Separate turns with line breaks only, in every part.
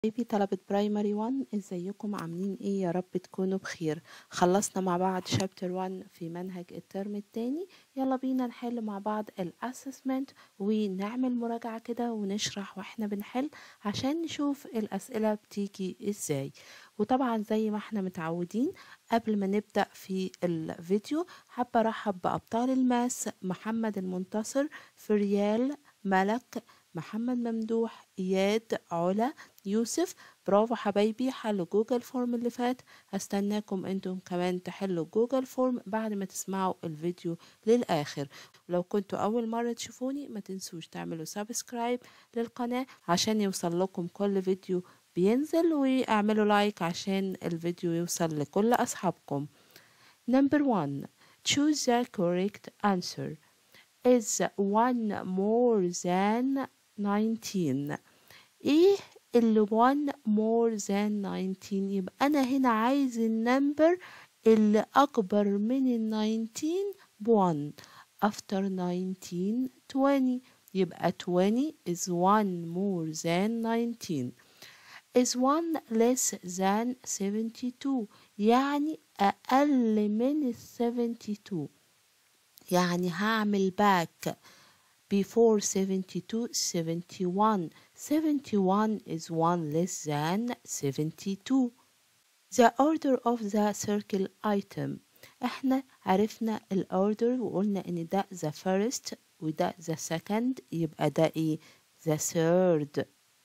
بيبي طلبة برايمري 1 ازيكم عاملين ايه يا رب تكونوا بخير خلصنا مع بعض شابتر 1 في منهج الترم التاني يلا بينا نحل مع بعض الاسسمنت ونعمل مراجعة كده ونشرح واحنا بنحل عشان نشوف الاسئلة بتيجي ازاي وطبعا زي ما احنا متعودين قبل ما نبدأ في الفيديو حابة ارحب بأبطال الماس محمد المنتصر فريال ملك محمد ممدوح إياد علا يوسف برافو حبايبي حلوا جوجل فورم اللي فات هستناكم انتم كمان تحلوا جوجل فورم بعد ما تسمعوا الفيديو للآخر ولو كنتوا أول مرة تشوفوني ما تنسوش تعملوا سبسكرايب للقناة عشان يوصل لكم كل فيديو بينزل واعملوا لايك عشان الفيديو يوصل لكل أصحابكم Number one choose the correct answer is one more than 19 ايه اللي 1 more than 19 يبقى انا هنا عايز النمبر اللي اكبر من ال 19 ب 1 after 19 20 يبقى 20 is 1 more than 19 is 1 less than 72 يعني اقل من ال 72 يعني هعمل back before 72 71 71 is 1 less than 72 the order of the circle item احنا عرفنا الاوردر وقلنا ان ده the first وده the second يبقى ده ايه the third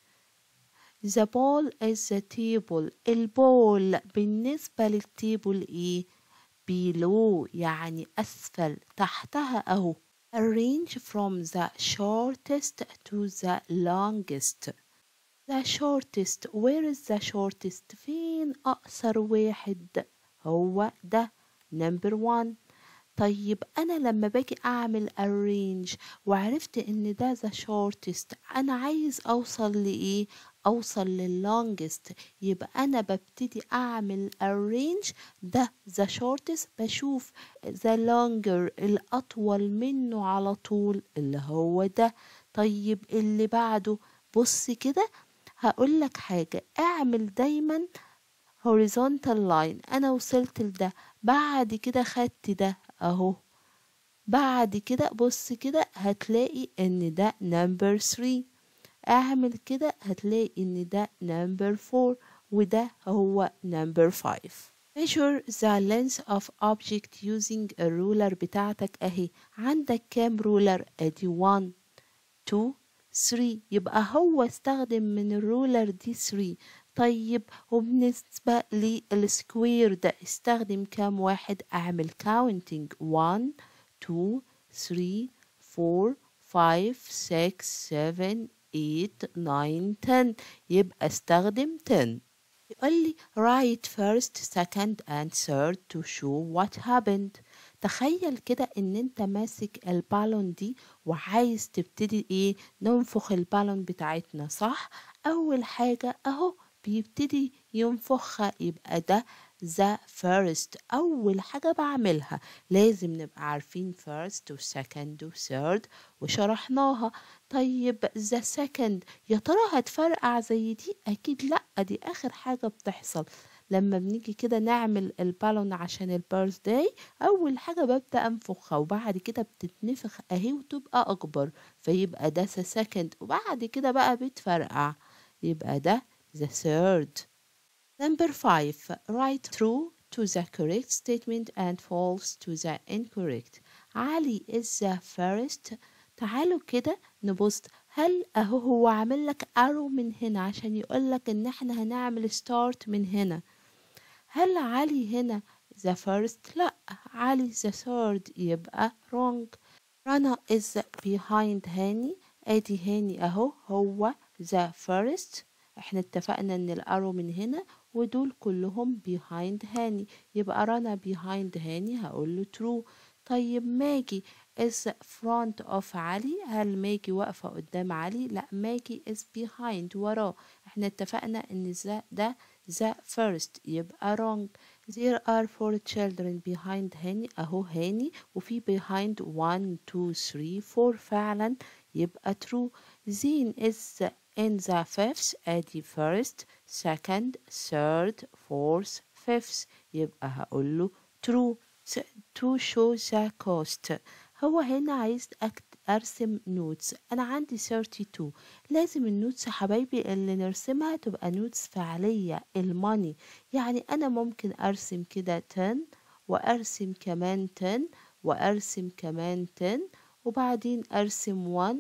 the ball is the table البول بالنسبة للتيبل ايه below يعني أسفل تحتها أهو arrange from the shortest to the longest the shortest where is the shortest فين أقصر واحد هو ده number one طيب أنا لما باجي أعمل arrange وعرفت إن ده the shortest أنا عايز أوصل لإيه أوصل لللونجست يبقى أنا ببتدي أعمل arrange ده the shortest بشوف the longer الأطول منه على طول اللي هو ده طيب اللي بعده بص كده هقولك حاجة اعمل دايما horizontal line أنا وصلت لده بعد كده خدت ده أهو بعد كده بص كده هتلاقي ان ده number 3 اعمل كده هتلاقي ان ده number 4 وده هو number 5 measure the length of object using a ruler بتاعتك اهي عندك كام رولر ادي 1 2 3 يبقى هو استخدم من الرولر دي 3 طيب وبالنسبة للسكوير ده استخدم كام واحد اعمل counting 1 2 3 4 5 6 7 8 9 10 يبقى استخدم 10 يقول لي write first second and third to show what happened تخيل كده ان انت ماسك البالون دي وعايز تبتدي ايه ننفخ البالون بتاعتنا صح اول حاجة اهو بيبتدي ينفخها يبقى ده the first أول حاجة بعملها لازم نبقى عارفين first و second و third وشرحناها طيب the second يا ترى هتفرقع زي دي أكيد لأ دي آخر حاجة بتحصل لما بنيجي كده نعمل البالون عشان البيرث داي أول حاجة ببدأ أنفخها وبعد كده بتتنفخ أهي وتبقى أكبر فيبقى ده the second وبعد كده بقى بتفرقع يبقى ده the third Number 5. Write true to the correct statement and false to the incorrect. علي is the first. تعالوا كده نبص هل اهو هو عامل لك arrow من هنا عشان يقول لك ان احنا هنعمل start من هنا هل علي هنا the first لا علي the third يبقى wrong رنا is behind هاني ادي هاني اهو هو the first احنا اتفقنا ان الارو من هنا ودول كلهم behind هاني يبقى رنا behind هاني هقول له true طيب ماجي is front of علي هل ماجي واقفة قدام علي لا ماجي is behind وراه احنا اتفقنا ان ده ده the first يبقى wrong there are four children behind هاني اهو هاني وفي behind one two three four فعلا يبقى true زين is in the fifth ادي first second third fourth fifth يبقى هقول له true to show the cost هو هنا عايز ارسم نوتس انا عندي 32 لازم النوتس يا حبايبي اللي نرسمها تبقى نوتس فعلية الماني يعني انا ممكن ارسم كده 10 وارسم كمان 10 وارسم كمان 10 وبعدين ارسم 1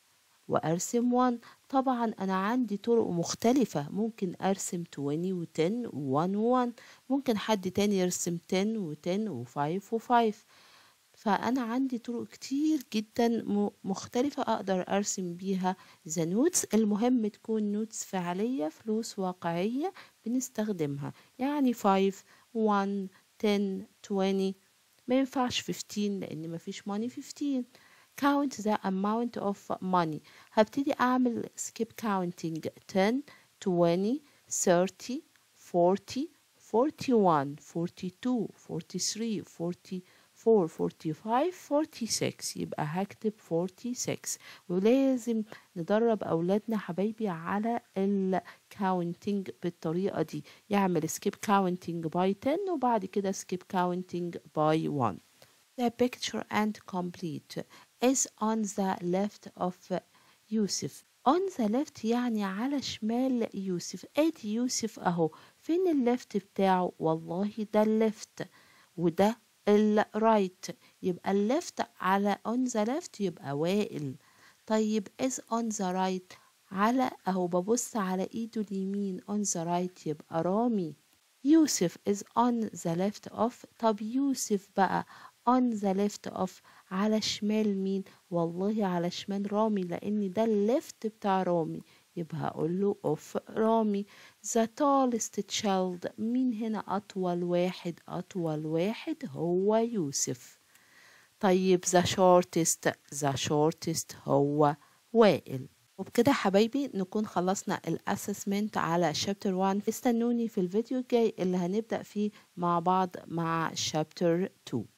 وارسم 1 طبعا انا عندي طرق مختلفة ممكن ارسم 20 و10 و1 و1 ممكن حد تاني يرسم 10 و10 و5 و5 فأنا عندي طرق كتير جدا مختلفة أقدر أرسم بيها ذا نوتس المهم تكون نوتس فعلية فلوس واقعية بنستخدمها يعني 5 1 10 20 ما ينفعش 15 لأن مفيش money 15 count the amount of money هبتدي أعمل skip counting 10 20 30 40 41 42 43 40 4 45 46 يبقى هكتب 46 ولازم ندرب أولادنا حبايبي على الكاونتنج بالطريقة دي يعمل skip counting by 10 وبعد كده skip counting by 1 The picture and complete is on the left of يوسف on the left يعني على شمال يوسف ادي يوسف اهو فين الليفت بتاعه والله ده الليفت وده الرايت يبقى الليفت على on the left يبقى وائل طيب is on the right على اهو ببص على ايده اليمين on the right يبقى رامي يوسف is on the left of طب يوسف بقى on the left of على شمال مين والله على شمال رامي لان ده الليفت بتاع رامي يبقى هقول له اوف رامي the tallest child مين هنا اطول واحد اطول واحد هو يوسف طيب the shortest the shortest هو وائل وبكده حبايبي نكون خلصنا الاسسمنت على شابتر 1 استنوني في الفيديو الجاي اللي هنبدأ فيه مع بعض مع شابتر 2